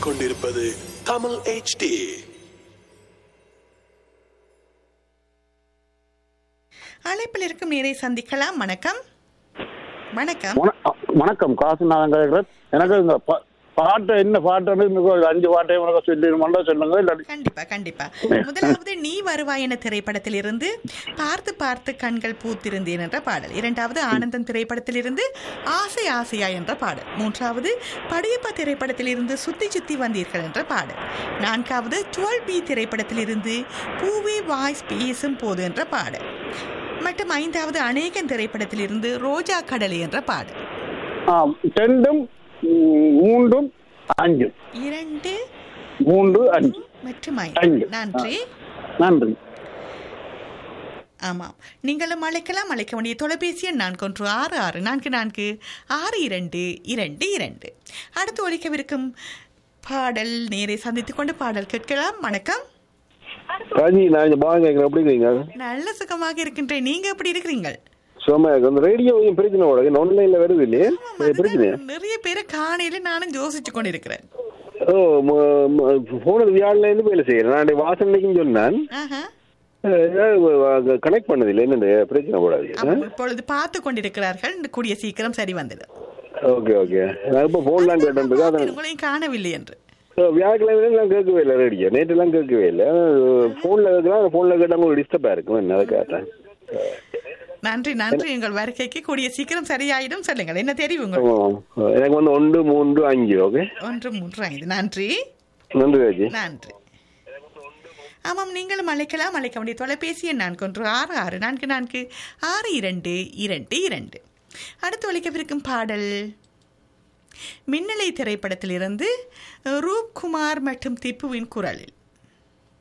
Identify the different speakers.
Speaker 1: கேட்டுக்கொண்டிருப்பது தமிழ் HD
Speaker 2: அழைப்பில் இருக்கும் நேரை சந்திக்கலாம் வணக்கம் வணக்கம்
Speaker 3: வண- வணக்கம் காசுநாதன் கேட்கிறேன் எனக்கு இந்த பா- பாட்டு என்ன பாட்டுன்னு இன்னும் ஒரு அஞ்சு பாட்டையும் எனக்கு சொல்லிடுமாண்டா சொல்லுங்க இல்லாட்டி
Speaker 2: கண்டிப்பா கண்டிப்பா முதலாவது நீ வருவாய் என திரைப்படத்திலிருந்து பார்த்து பார்த்து கண்கள் பூத்திருந்தேன் என்ற பாடல் இரண்டாவது ஆனந்தம் திரைப்படத்திலிருந்து ஆசை ஆசையா என்ற பாடல் மூன்றாவது படையப்பா திரைப்படத்திலிருந்து சுத்தி சுத்தி வந்தீர்கள் என்ற பாடல் நான்காவது டுவெல் பி திரைப்படத்திலிருந்து பூவே வாய்ஸ் பேசும் போது என்ற பாடல் மற்றும் ஐந்தாவது அநேகன் திரைப்படத்திலிருந்து ரோஜா கடலை என்ற பாடல்
Speaker 3: ஆ, ரெண்டும் ம், மூன்றும் அஞ்சும்
Speaker 2: இரண்டு
Speaker 3: மூன்று அஞ்சு
Speaker 2: மற்றும்
Speaker 3: ஐந்து.
Speaker 2: ஐந்து நன்றி
Speaker 3: நன்றி
Speaker 2: ஆமாம் நீங்களும் அழைக்கலாம் அழைக்க வேண்டிய தொலைபேசி எண் நான்கு ஒன்று ஆறு ஆறு நான்கு நான்கு ஆறு இரண்டு இரண்டு இரண்டு அடுத்து ஒழிக்கவிருக்கும் பாடல் நேரை சந்தித்துக் கொண்டு பாடல் கேட்கலாம் வணக்கம்
Speaker 4: ராஜி நான் இந்த பாகம் கேட்குறேன் எப்படி இருக்கீங்க
Speaker 2: நல்ல சுகமாக இருக்கின்றேன் நீங்க எப்படி இருக்கிறீங்க
Speaker 4: சும்மா இருக்கு அந்த ரேடியோ கொஞ்சம் பிரச்சனை உடனே ஆன்லைன்ல வருது இல்லையே
Speaker 2: ஆமாம்,
Speaker 4: அது பிரச்சனை
Speaker 2: அதுதான் நிறைய பேரை காணையில நானும் யோசிச்சு கொண்டிருக்கிறேன்
Speaker 4: ஓ போனது வியாழன்ல இருந்து வேலை செய்யறேன் நான் வாசனைக்கும் சொன்னேன்
Speaker 2: ஆஹா
Speaker 4: கனெக்ட் பண்ணது இல்லை என்ன பிரச்சனை கூடாது
Speaker 2: ஆமாம், இப்பொழுது பார்த்து கொண்டிருக்கிறார்கள் இந்த கூடிய சீக்கிரம் சரி வந்தது
Speaker 4: ஓகே ஓகே நான் இப்போ போன்லாம் கேட்டேன் அதான்
Speaker 2: உங்களையும் காணவில்லை என்று
Speaker 4: வியாழக்கிழமை நான் கேட்கவே இல்லை ரேடியோ நேற்றுலாம் கேட்கவே இல்லை ஃபோனில் கேட்கலாம் ஃபோனில் கேட்டால் உங்களுக்கு டிஸ்டர்பாக இருக்கும் என்ன அதை கேட்டேன்
Speaker 2: நன்றி நன்றி உங்கள் வருகைக்கு கூடிய சீக்கிரம் சரியாயிடும் சொல்லுங்கள் என்ன தெரியும் உங்களுக்கு
Speaker 4: ஆமா. எனக்கு வந்து ஒன்று மூன்று அஞ்சு ஓகே
Speaker 2: ஒன்று மூன்று ஐந்து நன்றி
Speaker 4: நன்றி ராஜி
Speaker 2: நன்றி ஆமாம் நீங்களும் அழைக்கலாம் அழைக்க வேண்டிய தொலைபேசி எண் நான்கு ஒன்று ஆறு ஆறு நான்கு நான்கு ஆறு இரண்டு இரண்டு இரண்டு அடுத்து ஒழிக்கவிருக்கும் பாடல் மின்னலை திரைப்படத்திலிருந்து ரூப்குமார் மற்றும் திப்புவின் குரலில்